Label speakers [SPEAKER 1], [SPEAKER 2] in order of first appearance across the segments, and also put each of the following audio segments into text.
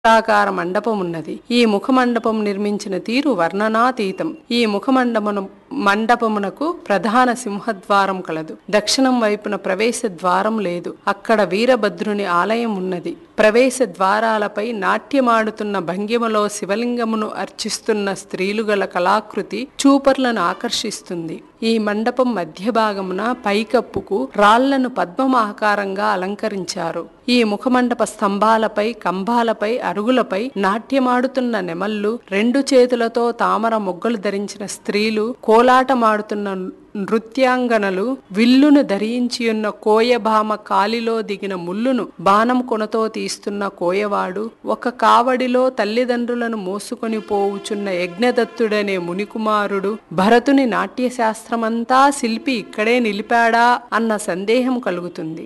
[SPEAKER 1] ప్రాకార మండపం ఉన్నది ఈ ముఖమండపం నిర్మించిన తీరు వర్ణనాతీతం ఈ ముఖమండపమును మండపమునకు ప్రధాన సింహద్వారం కలదు దక్షిణం వైపున ప్రవేశ ద్వారం లేదు అక్కడ వీరభద్రుని ఆలయం ఉన్నది ప్రవేశ ద్వారాలపై నాట్యమాడుతున్న భంగిమలో శివలింగమును అర్చిస్తున్న స్త్రీలు గల కళాకృతి చూపర్లను ఆకర్షిస్తుంది ఈ మండపం మధ్య భాగమున పైకప్పుకు రాళ్లను పద్మమాకారంగా అలంకరించారు ఈ ముఖమండప స్తంభాలపై కంబాలపై అరుగులపై నాట్యమాడుతున్న నెమళ్ళు రెండు చేతులతో తామర మొగ్గలు ధరించిన స్త్రీలు కోలాటమాడుతున్న నృత్యాంగనలు విల్లును ధరించియున్న కోయభామ కాలిలో దిగిన ముల్లును బాణం కొనతో తీస్తున్న కోయవాడు ఒక కావడిలో తల్లిదండ్రులను మోసుకొని పోవుచున్న యజ్ఞదత్తుడనే మునికుమారుడు భరతుని నాట్యశాస్త్రమంతా శిల్పి ఇక్కడే నిలిపాడా అన్న సందేహం కలుగుతుంది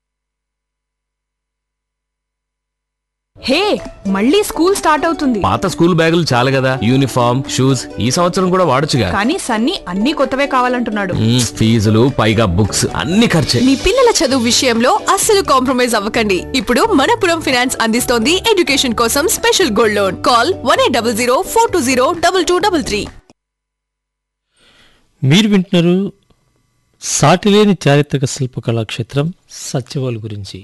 [SPEAKER 2] హే మళ్ళీ స్కూల్ స్టార్ట్ అవుతుంది
[SPEAKER 3] పాత స్కూల్ బ్యాగులు చాలు కదా యూనిఫామ్ షూస్ ఈ సంవత్సరం కూడా వాడొచ్చుగా
[SPEAKER 2] కానీ సన్నీ అన్ని కొత్తవే కావాలంటున్నాడు
[SPEAKER 3] మ్మ్, ఫీజులు పైగా బుక్స్ అన్ని ఖర్చే
[SPEAKER 4] మీ పిల్లల చదువు విషయంలో అస్సలు కాంప్రమైజ్ అవ్వకండి ఇప్పుడు మనపురం ఫినాన్స్ అందిస్తోంది ఎడ్యుకేషన్ కోసం special gold loan call one eight double zero four two zero double two double three
[SPEAKER 5] మీరు వింటున్నారు సాటిలేని చారిత్రక శిల్పకళా క్షేత్రం సత్యవాల్ గురించి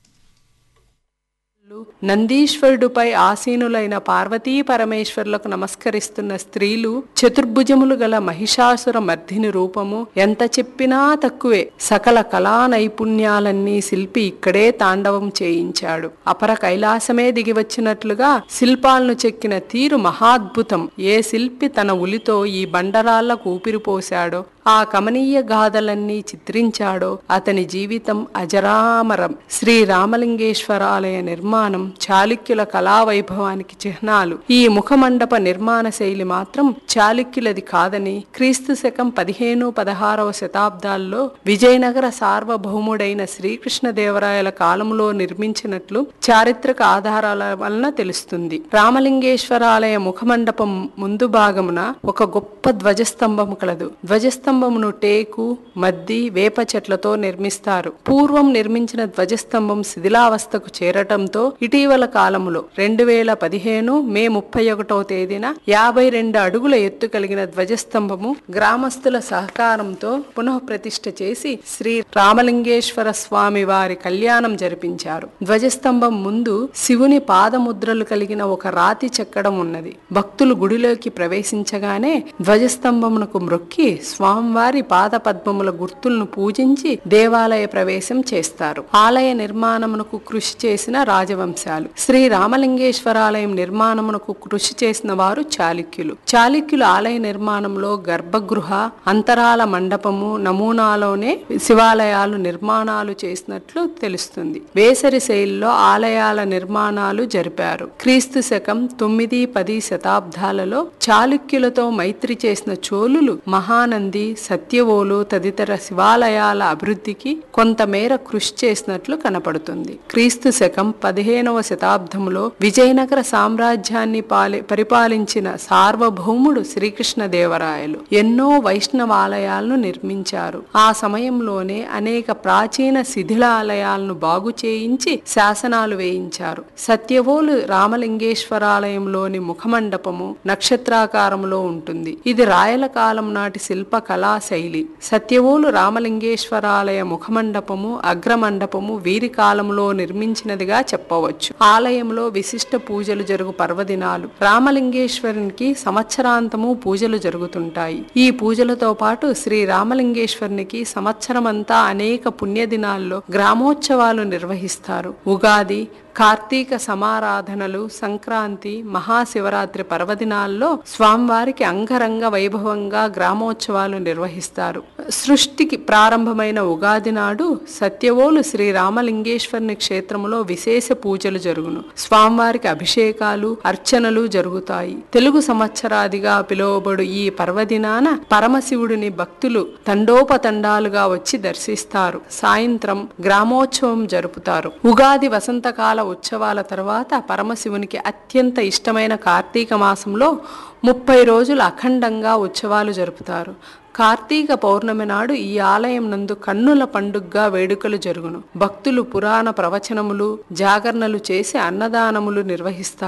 [SPEAKER 1] నందీశ్వరుడుపై ఆసీనులైన పార్వతీ పరమేశ్వరులకు నమస్కరిస్తున్న స్త్రీలు చతుర్భుజములు గల మహిషాసుర మర్దిని రూపము ఎంత చెప్పినా తక్కువే సకల కళా నైపుణ్యాలన్నీ శిల్పి ఇక్కడే తాండవం చేయించాడు అపర కైలాసమే దిగివచ్చినట్లుగా శిల్పాలను చెక్కిన తీరు మహాద్భుతం ఏ శిల్పి తన ఉలితో ఈ బండరాళ్లకు ఊపిరిపోశాడో ఆ కమనీయ గాథలన్నీ చిత్రించాడో అతని జీవితం అజరామరం శ్రీ రామలింగేశ్వరాలయ నిర్మాణం చాళుక్యుల కళా వైభవానికి చిహ్నాలు ఈ ముఖమండప నిర్మాణ శైలి మాత్రం చాళుక్యులది కాదని క్రీస్తు శకం పదిహేను పదహారవ శతాబ్దాల్లో విజయనగర సార్వభౌముడైన శ్రీకృష్ణదేవరాయల కాలంలో నిర్మించినట్లు చారిత్రక ఆధారాల వలన తెలుస్తుంది రామలింగేశ్వరాలయ ముఖమండపం ముందు భాగమున ఒక గొప్ప ధ్వజస్తంభము కలదు ధ్వజస్తంభమును టేకు మద్ది వేప చెట్లతో నిర్మిస్తారు పూర్వం నిర్మించిన ధ్వజస్తంభం శిథిలావస్థకు చేరటంతో ఇటీవల కాలములో రెండు వేల పదిహేను మే ముప్పై ఒకటవ తేదీన యాభై రెండు అడుగుల ఎత్తు కలిగిన ధ్వజస్తంభము గ్రామస్తుల సహకారంతో పునః ప్రతిష్ఠ చేసి శ్రీ రామలింగేశ్వర స్వామి వారి కళ్యాణం జరిపించారు ధ్వజస్తంభం ముందు శివుని పాదముద్రలు కలిగిన ఒక రాతి చెక్కడం ఉన్నది భక్తులు గుడిలోకి ప్రవేశించగానే ధ్వజస్తంభమునకు మ్రొక్కి స్వామివారి పాద పద్మముల గుర్తులను పూజించి దేవాలయ ప్రవేశం చేస్తారు ఆలయ నిర్మాణమునకు కృషి చేసిన రాజవంశాలు శ్రీ రామలింగేశ్వరాలయం నిర్మాణమునకు కృషి చేసిన వారు చాళుక్యులు చాళుక్యుల ఆలయ నిర్మాణంలో గర్భగృహ అంతరాల మండపము నమూనాలోనే శివాలయాలు నిర్మాణాలు చేసినట్లు తెలుస్తుంది వేసరి శైలిలో ఆలయాల నిర్మాణాలు జరిపారు క్రీస్తు శకం తొమ్మిది పది శతాబ్దాలలో చాళుక్యులతో మైత్రి చేసిన చోళులు మహానంది సత్యవోలు తదితర శివాలయాల అభివృద్ధికి కొంతమేర కృషి చేసినట్లు కనపడుతుంది క్రీస్తు శకం పదిహేనవ శతాబ్దంలో విజయనగర సామ్రాజ్యాన్ని పాలి పరిపాలించిన సార్వభౌముడు శ్రీకృష్ణదేవరాయలు ఎన్నో వైష్ణవాలయాలను నిర్మించారు ఆ సమయంలోనే అనేక ప్రాచీన శిథిలాలయాలను బాగు చేయించి శాసనాలు వేయించారు సత్యవోలు రామలింగేశ్వరాలయంలోని ముఖమండపము నక్షత్రాకారంలో ఉంటుంది ఇది రాయల కాలం నాటి శిల్ప కళా శైలి సత్యవోలు రామలింగేశ్వరాలయ ముఖమండపము అగ్రమండపము వీరి కాలంలో నిర్మించినదిగా చెప్పవచ్చు ఆలయంలో విశిష్ట పూజలు జరుగు పర్వదినాలు రామలింగేశ్వరునికి సంవత్సరాంతము పూజలు జరుగుతుంటాయి ఈ పూజలతో పాటు శ్రీ రామలింగేశ్వరునికి సంవత్సరమంతా అనేక పుణ్యదినాల్లో గ్రామోత్సవాలు నిర్వహిస్తారు ఉగాది కార్తీక సమారాధనలు సంక్రాంతి మహాశివరాత్రి పర్వదినాల్లో స్వామివారికి అంగరంగ వైభవంగా గ్రామోత్సవాలు నిర్వహిస్తారు సృష్టికి ప్రారంభమైన ఉగాది నాడు సత్యవోలు శ్రీ రామలింగేశ్వరుని క్షేత్రములో విశేష పూజలు జరుగును స్వామివారికి అభిషేకాలు అర్చనలు జరుగుతాయి తెలుగు సంవత్సరాదిగా పిలువబడు ఈ పర్వదినాన పరమశివుడిని భక్తులు తండోపతండాలుగా వచ్చి దర్శిస్తారు సాయంత్రం గ్రామోత్సవం జరుపుతారు ఉగాది వసంతకాల ఉత్సవాల తర్వాత పరమశివునికి అత్యంత ఇష్టమైన కార్తీక మాసంలో ముప్పై రోజులు అఖండంగా ఉత్సవాలు జరుపుతారు కార్తీక పౌర్ణమి నాడు ఈ ఆలయం నందు కన్నుల పండుగగా వేడుకలు జరుగును భక్తులు పురాణ ప్రవచనములు జాగరణలు చేసి అన్నదానములు నిర్వహిస్తారు